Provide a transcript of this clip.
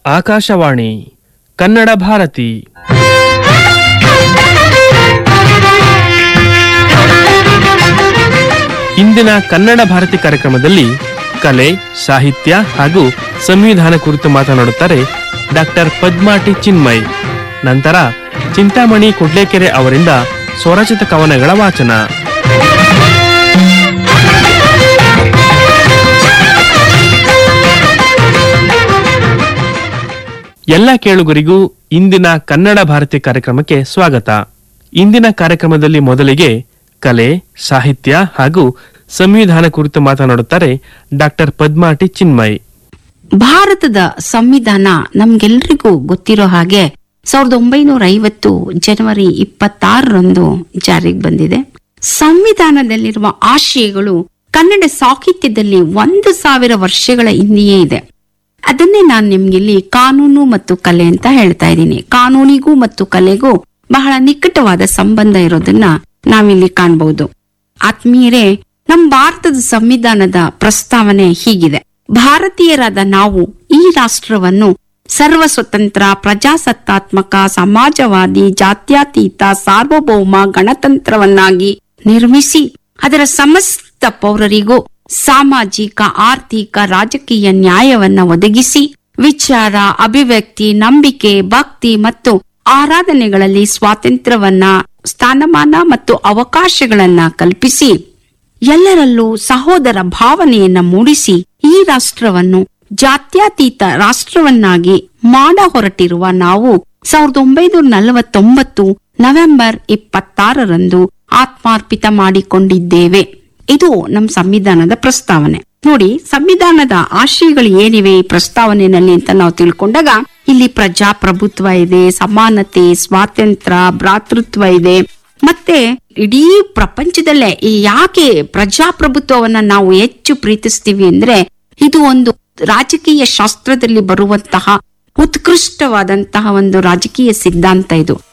ಆಕಾಶವಾಣಿ ಕನ್ನಡ ಭಾರತಿ ಇಂದಿನ ಕನ್ನಡ ಭಾರತಿ ಕಾರ್ಯಕ್ರಮದಲ್ಲಿ ಕಲೆ ಸಾಹಿತ್ಯ ಹಾಗೂ ಸಂವಿಧಾನ ಕುರಿತು ಮಾತನಾಡುತ್ತಾರೆ ಡಾಕ್ಟರ್ ಪದ್ಮಾಟಿ ಚಿನ್ಮಯ್ ನಂತರ ಚಿಂತಾಮಣಿ ಕುಡ್ಲೇಕೆರೆ ಅವರಿಂದ ಸ್ವರಚಿತ ಕವನಗಳ ವಾಚನ ಎಲ್ಲ ಕೇಳುಗರಿಗೂ ಇಂದಿನ ಕನ್ನಡ ಭಾರತಿ ಕಾರ್ಯಕ್ರಮಕ್ಕೆ ಸ್ವಾಗತ ಇಂದಿನ ಕಾರ್ಯಕ್ರಮದಲ್ಲಿ ಮೊದಲಿಗೆ ಕಲೆ ಸಾಹಿತ್ಯ ಹಾಗೂ ಸಂವಿಧಾನ ಕುರಿತು ಮಾತನಾಡುತ್ತಾರೆ ಡಾಕ್ಟರ್ ಪದ್ಮಾಟಿ ಚಿನ್ಮಯ್ ಭಾರತದ ಸಂವಿಧಾನ ನಮ್ಗೆಲ್ರಿಗೂ ಗೊತ್ತಿರೋ ಹಾಗೆ ಸಾವಿರದ ಒಂಬೈನೂರ ಐವತ್ತು ಜನವರಿ ಇಪ್ಪತ್ತಾರರಂದು ಜಾರಿಗೆ ಬಂದಿದೆ ಸಂವಿಧಾನದಲ್ಲಿರುವ ಆಶಯಗಳು ಕನ್ನಡ ಸಾಹಿತ್ಯದಲ್ಲಿ ಒಂದು ಸಾವಿರ ವರ್ಷಗಳ ಹಿಂದೆಯೇ ಇದೆ ಅದನ್ನೇ ನಾನು ನಿಮ್ಗಿಲ್ಲಿ ಕಾನೂನು ಮತ್ತು ಕಲೆ ಅಂತ ಹೇಳ್ತಾ ಇದ್ದೀನಿ ಕಾನೂನಿಗೂ ಮತ್ತು ಕಲೆಗೂ ಬಹಳ ನಿಕಟವಾದ ಸಂಬಂಧ ಇರೋದನ್ನ ನಾವಿಲ್ಲಿ ಕಾಣಬಹುದು ಆತ್ಮೀಯರೇ ನಮ್ಮ ಭಾರತದ ಸಂವಿಧಾನದ ಪ್ರಸ್ತಾವನೆ ಹೀಗಿದೆ ಭಾರತೀಯರಾದ ನಾವು ಈ ರಾಷ್ಟ್ರವನ್ನು ಸರ್ವ ಸ್ವತಂತ್ರ ಪ್ರಜಾಸತ್ತಾತ್ಮಕ ಸಮಾಜವಾದಿ ಜಾತ್ಯತೀತ ಸಾರ್ವಭೌಮ ಗಣತಂತ್ರವನ್ನಾಗಿ ನಿರ್ಮಿಸಿ ಅದರ ಸಮಸ್ತ ಪೌರರಿಗೂ ಸಾಮಾಜಿಕ ಆರ್ಥಿಕ ರಾಜಕೀಯ ನ್ಯಾಯವನ್ನ ಒದಗಿಸಿ ವಿಚಾರ ಅಭಿವ್ಯಕ್ತಿ ನಂಬಿಕೆ ಭಕ್ತಿ ಮತ್ತು ಆರಾಧನೆಗಳಲ್ಲಿ ಸ್ವಾತಂತ್ರ್ಯವನ್ನ ಸ್ಥಾನಮಾನ ಮತ್ತು ಅವಕಾಶಗಳನ್ನ ಕಲ್ಪಿಸಿ ಎಲ್ಲರಲ್ಲೂ ಸಹೋದರ ಭಾವನೆಯನ್ನ ಮೂಡಿಸಿ ಈ ರಾಷ್ಟ್ರವನ್ನು ಜಾತ್ಯತೀತ ರಾಷ್ಟ್ರವನ್ನಾಗಿ ಮಾಡ ಹೊರಟಿರುವ ನಾವು ಸಾವಿರದ ಒಂಬೈನೂರ ನಲವತ್ತೊಂಬತ್ತು ನವೆಂಬರ್ ಇಪ್ಪತ್ತಾರರಂದು ಆತ್ಮಾರ್ಪಿತ ಮಾಡಿಕೊಂಡಿದ್ದೇವೆ ಇದು ನಮ್ಮ ಸಂವಿಧಾನದ ಪ್ರಸ್ತಾವನೆ ನೋಡಿ ಸಂವಿಧಾನದ ಆಶಯಗಳು ಏನಿವೆ ಈ ಪ್ರಸ್ತಾವನೆಯಲ್ಲಿ ಅಂತ ನಾವು ತಿಳ್ಕೊಂಡಾಗ ಇಲ್ಲಿ ಪ್ರಜಾಪ್ರಭುತ್ವ ಇದೆ ಸಮಾನತೆ ಸ್ವಾತಂತ್ರ್ಯ ಭ್ರಾತೃತ್ವ ಇದೆ ಮತ್ತೆ ಇಡೀ ಪ್ರಪಂಚದಲ್ಲೇ ಈ ಯಾಕೆ ಪ್ರಜಾಪ್ರಭುತ್ವವನ್ನ ನಾವು ಹೆಚ್ಚು ಪ್ರೀತಿಸ್ತೀವಿ ಅಂದ್ರೆ ಇದು ಒಂದು ರಾಜಕೀಯ ಶಾಸ್ತ್ರದಲ್ಲಿ ಬರುವಂತಹ ಉತ್ಕೃಷ್ಟವಾದಂತಹ ಒಂದು ರಾಜಕೀಯ ಸಿದ್ಧಾಂತ ಇದು